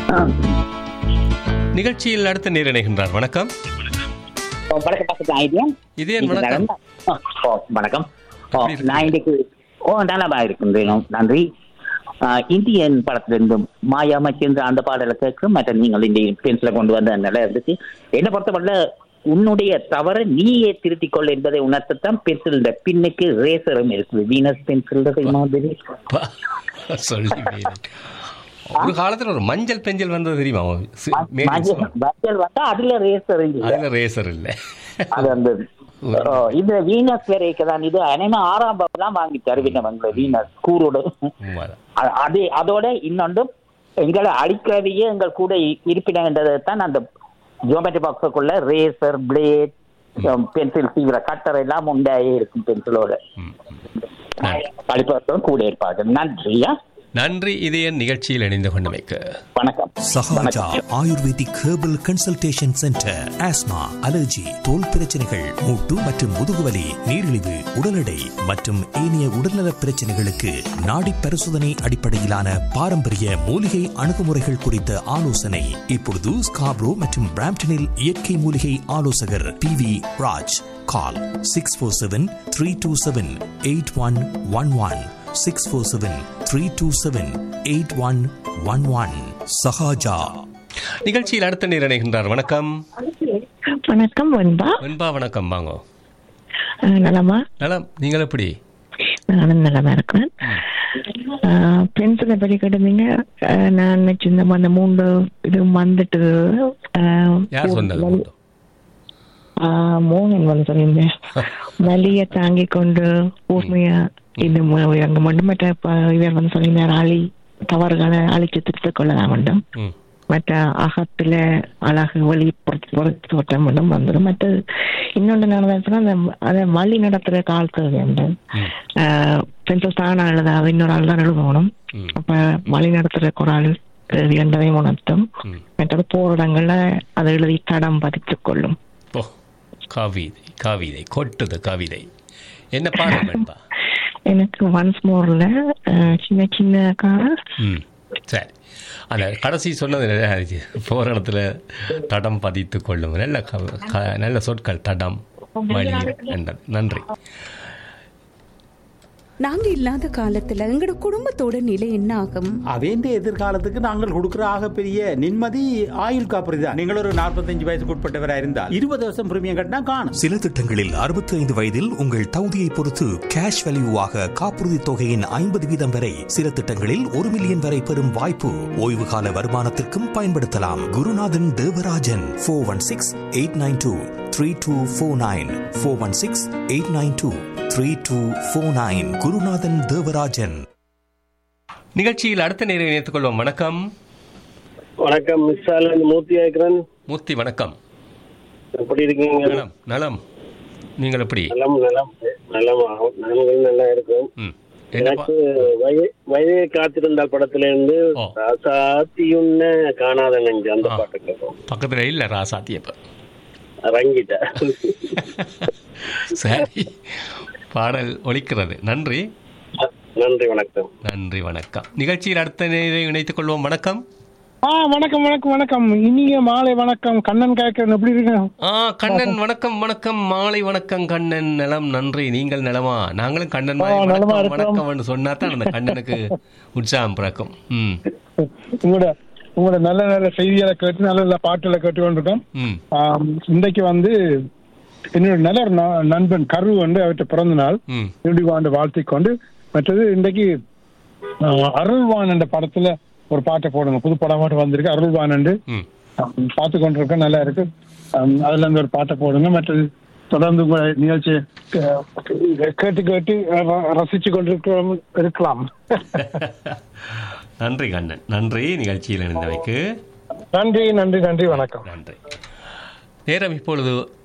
நிகழ்ச்சியில் அடுத்த நேர் இணைகின்றார் வணக்கம் வணக்கம் டாக்டர் ஐடியா இது என் வணக்கம் ஓ வணக்கம் ஓ எப்படி இருக்கீங்க? நான் இன்னைக்கு ஓ நலமா இருக்கின்றேன் நன்றி ஆ, இந்தியன் படத்திலிருந்தும் மாயா மச்சேந்திர அந்த பாடலை கேட்கும் மற்ற நீங்கள் இந்த பென்சிலை கொண்டு வந்த நல்லா இருந்துச்சு என்ன பொறுத்தவரை உன்னுடைய தவறை நீயே திருத்திக் கொள் என்பதை உணர்த்தத்தான் பென்சில் பின்னுக்கு ரேசரும் இருக்குது வீனஸ் பென்சில் மாதிரி பா, சொல்லி மீறேன். ஒரு காலத்துல ஒரு மஞ்சள் பெஞ்சல் வந்தது தெரியுமா சி- made in Sweden. மஞ்சள் வந்தா அதுல ரேசர் அதுல ரேசர் இல்ல அது அந்த ஓ, இது வீனஸ் வரைக்கு தான் இது அனைமா ஆறாம் பாபு தான் வாங்கி தருவினவங்க வீனஸ் கூரோட உண்மைதான். அ- அது அதோட இன்னொன்று எங்களை அடிக்கிறதையே எங்கள் கூட இ- இருப்பினன்றதை தான் அந்த ஜோமெட்ரி பாக்ஸுக்குள்ள ரேசர் பிளேட் பென்சில் சீவிர கட்டர் எல்லாம் உண்டாயே இருக்கும் பென்சிலோட ம், ம். நன்றி. படிப்பவர்களும் கூட இருப்பார்கள் நன்றியா நன்றி இது என் நிகழ்ச்சியில் இணைந்து கொண்டமைக்கு வணக்கம் Sahaja ayurvedic herbal consultation centre asthma allergy தோல் பிரச்சனைகள் மூட்டு மற்றும் முதுகுவலி நீரிழிவு உடல் எடை மற்றும் ஏனைய உடல்நல பிரச்சனைகளுக்கு நாடி பரிசோதனை அடிப்படையிலான பாரம்பரிய மூலிகை அணுகுமுறைகள் குறித்த ஆலோசனை இப்பொழுது ஸ்காப்ரோ மற்றும் பிராம்டனில் இயற்கை மூலிகை ஆலோசகர் P V Raj call six four seven three two seven eight one one one six four seven three two seven eight one one one Sahaja நிகழ்ச்சியில் அடுத்த நேர் இணைகின்றார் வணக்கம் வணக்கம் வெண்பா வெண்பா வணக்கம் வாங்க அஹ் நலமா நலம் நீங்கள் எப்படி நானும் நலமா இருக்கிறேன் பென்சிலை பற்றி கேட்டிருந்தீங்க அஹ் நான் நினைச்சிருந்த அந்த மூன்று இது வந்துட்டு அஹ், யார் சொன்னது வலி- மட்டும்? அஹ், மோகன் வந்து சொல்லியிருந்தேன் வலியை தாங்கி கொண்டு ஊர்மையா இது மு- அங்க மட்டும் மற்ற இப்ப இவர் வந்து சொல்லியிருந்தார் அழி தவறுகளை அழிச்சு திருத்திக் கொள்ளலாம் வேண்டும் ம் மற்ற அகத்துல அழகு வழி தோட்டம் மட்டும் வந்துடும் மற்ற இன்னொன்று நான் நினைச்சேன்னா அந்த அதை வழி நடத்துற காலத்து வேண்டும் ம். பென்சில் தானே எழுதாது இன்னொரு ஆள் தான் எழுதணும் ம். அப்ப வழி நடத்துற ஒரு ஆள் எழுதி என்பதையும் உணர்த்தும் ம். மற்றது போற இடங்கள்ல அதை எழுதி தடம் பதித்துக் கொள்ளும் ஓ கவிதை கவிதை கொட்டுது கவிதை என்ன பாடம் வெண்பா எனக்கு ஒன்ஸ் மோர்ல சின்ன சின்ன கார் ம் சரி அந்த கடைசி சொன்னது நல்லா இருந்துச்சு. போற இடத்துல தடம் பதித்து கொள்ளும் நல்ல க- க- நல்ல சொற்கள் தடம் வழி என்றது நன்றி நாங்க இல்லாத காலத்துல எங்கட குடும்பத்தோட நிலை என்ன ஆகும் அவேண்ட எதிர்காலத்துக்கு நாங்கள் கொடுக்கிற ஆகப்பெரிய நிம்மதி ஆயுள் காப்பீடு தான் நீங்கள் ஒரு நாற்பத்தஞ்சு வயசுக்கு உட்பட்டவராக இருந்தால் இருபது வருஷம் பிரீமியம் கட்டினா காணும் சில திட்டங்களில் 65 வயதில் உங்கள் தகுதியை பொறுத்து கேஷ் வேல்யூவாக காப்புறுதி தொகையின் ஐம்பது வீதம் வரை சில திட்டங்களில் ஒரு மில்லியன் வரை பெறும் வாய்ப்பு ஓய்வு கால வருமானத்திற்கும் பயன்படுத்தலாம் Gurunathan Devarajan four one six eight nine two three two four nine four one six eight nine two three two four nine Gurunathan Devarajan நிகழ்ச்சியில் அடுத்த நேரம் இணைத்துக் கொள்வோம் வணக்கம் வணக்கம் மிஸ்ஸால மூர்த்தி ஆயிக்கிறேன் மூர்த்தி வணக்கம் எப்படி இருக்கீங்க நலம் நலம் நீங்கள் எப்படி நலம் நலம் நலம் ஆகும் நாங்களும் நல்லா இருக்கோம் ம் என்ன பா- எனக்கு வய- வயதை காத்திருந்தால் படத்துல இருந்து ஓ. ராசாத்தியுன்ன காணாத நெஞ்சு அந்த ஆ. பாட்டு கேட்கும் பக்கத்துல இல்ல ராசாத்தியப்ப ரங்கிட்ட சரி பாடல் ஒலிக்கிறது நன்றி நன்றி வணக்கம் நன்றி வணக்கம் நிகழ்ச்சியில் அடுத்த நேரம் இணைத்துக் கொள்வோம் வணக்கம் ஆ வணக்கம் வணக்கம் வணக்கம் இனிய மாலை வணக்கம் கண்ணன் கேட்கறேன் எப்படி இருக்கேன் ஆ கண்ணன் வணக்கம் வணக்கம் மாலை வணக்கம் கண்ணன் நலம் நன்றி நீங்கள் நலமா நாங்களும் கண்ணன் மாதிரி ஆ, நலமா வணக்கம் இருக்கோம். வணக்கம் சொன்னா தான் அந்த கண்ணனுக்கு உற்சாகம் பிறக்கும் ம் உங்களோட உங்களோட நல்ல நல்ல செய்திகளை கேட்டு நல்ல நல்ல பாட்டுகளை கேட்டு கொண்டிருக்கோம் ம் ஆம், இன்றைக்கு வந்து என்னோட நல்ல ஒரு ந- நண்பன் கரு வந்து அவர்கிட்ட பிறந்த நாள் ம் இறுதி ஆண்டு வாழ்த்திக் கொண்டு மற்றது இன்றைக்கு ஆ, அருள்வான் என்ற படத்துல ஒரு பாட்டை போடுங்க புது படம் பாட்டு வந்திருக்கு அருள்வான் என்று ம் பார்த்து கொண்டிருக்கேன் நல்லா இருக்கு ஆம், அதுல இருந்து ஒரு பாட்டை போடுங்க மற்றது தொடர்ந்து உங்க நிகழ்ச்சி கேட்டு கேட்டு ர- ரசிச்சு கொண்டிருக்கிறோம் இருக்கலாம் நன்றி கண்ணன் நன்றி நிகழ்ச்சியில் இணைந்தவைக்கு நன்றி நன்றி நன்றி வணக்கம் நன்றி நேரம் இப்பொழுது